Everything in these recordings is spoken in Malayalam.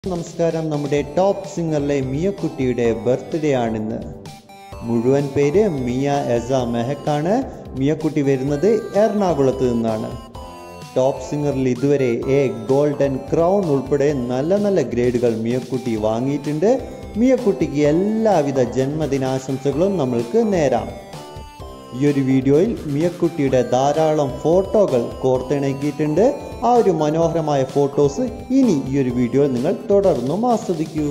നമസ്കാരം നമ്മുടെ ടോപ്പ് സിംഗറിലെ മിയക്കുട്ടിയുടെ ബർത്ത്ഡേ ആണിന്ന് മുഴുവൻ പേര് മിയ എസ മെഹക്കാണ് മിയക്കുട്ടി വരുന്നത് എറണാകുളത്ത് നിന്നാണ് ടോപ്പ് സിംഗറിൽ ഇതുവരെ എ ഗോൾഡൻ ക്രൗൺ ഉൾപ്പെടെ നല്ല നല്ല ഗ്രേഡുകൾ മിയക്കുട്ടി വാങ്ങിയിട്ടുണ്ട് മിയക്കുട്ടിക്ക് എല്ലാവിധ ജന്മദിനാശംസകളും നമ്മൾക്ക് നേരാം ഈ ഒരു വീഡിയോയിൽ മിയക്കുട്ടിയുടെ ധാരാളം ഫോട്ടോകൾ കോർത്തിണക്കിയിട്ടുണ്ട് ആ ഒരു മനോഹരമായ ഫോട്ടോസ് ഇനി ഈ ഒരു വീഡിയോയിൽ നിങ്ങൾ തുടർന്നും ആസ്വദിക്കൂ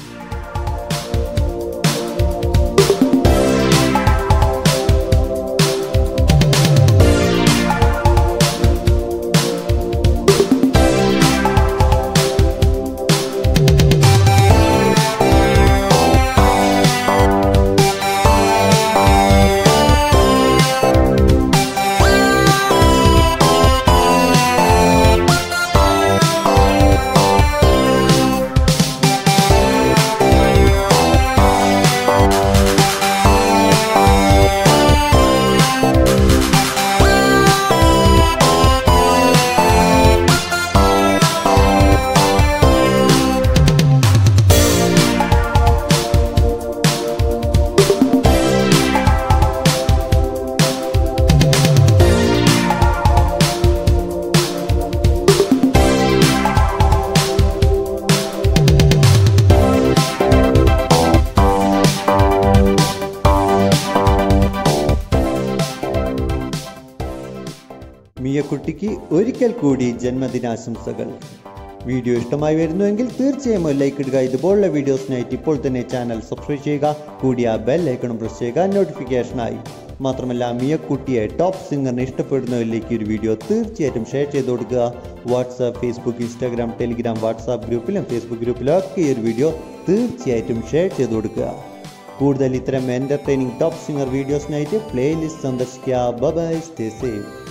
മിയക്കുട്ടിക്ക് ഒരിക്കൽ കൂടി ജന്മദിനാശംസകൾ വീഡിയോ ഇഷ്ടമായി വരുന്നുവെങ്കിൽ തീർച്ചയായും ഒരു ലൈക്ക് ഇടുക ഇതുപോലുള്ള വീഡിയോസിനായിട്ട് ഇപ്പോൾ തന്നെ ചാനൽ സബ്സ്ക്രൈബ് ചെയ്യുക കൂടിയ ബെൽ ഐക്കണും പ്രസ് ചെയ്യുക നോട്ടിഫിക്കേഷനായി മാത്രമല്ല മിയക്കുട്ടിയെ ടോപ്പ് സിംഗറിനെ ഇഷ്ടപ്പെടുന്നവരിലേക്ക് ഒരു വീഡിയോ തീർച്ചയായിട്ടും ഷെയർ ചെയ്ത് കൊടുക്കുക WhatsApp Facebook Instagram Telegram WhatsApp ഗ്രൂപ്പിലും ഫേസ്ബുക്ക് ഗ്രൂപ്പിലും ഒക്കെ ഈ ഒരു വീഡിയോ തീർച്ചയായിട്ടും ഷെയർ ചെയ്ത് കൊടുക്കുക കൂടുതൽ ഇത്തരം എൻ്റർടൈനിങ് ടോപ്പ് സിംഗർ വീഡിയോസിനായിട്ട് പ്ലേലിസ്റ്റ് സന്ദർശിക്കുക ബൈ സ്റ്റേ സേഫ്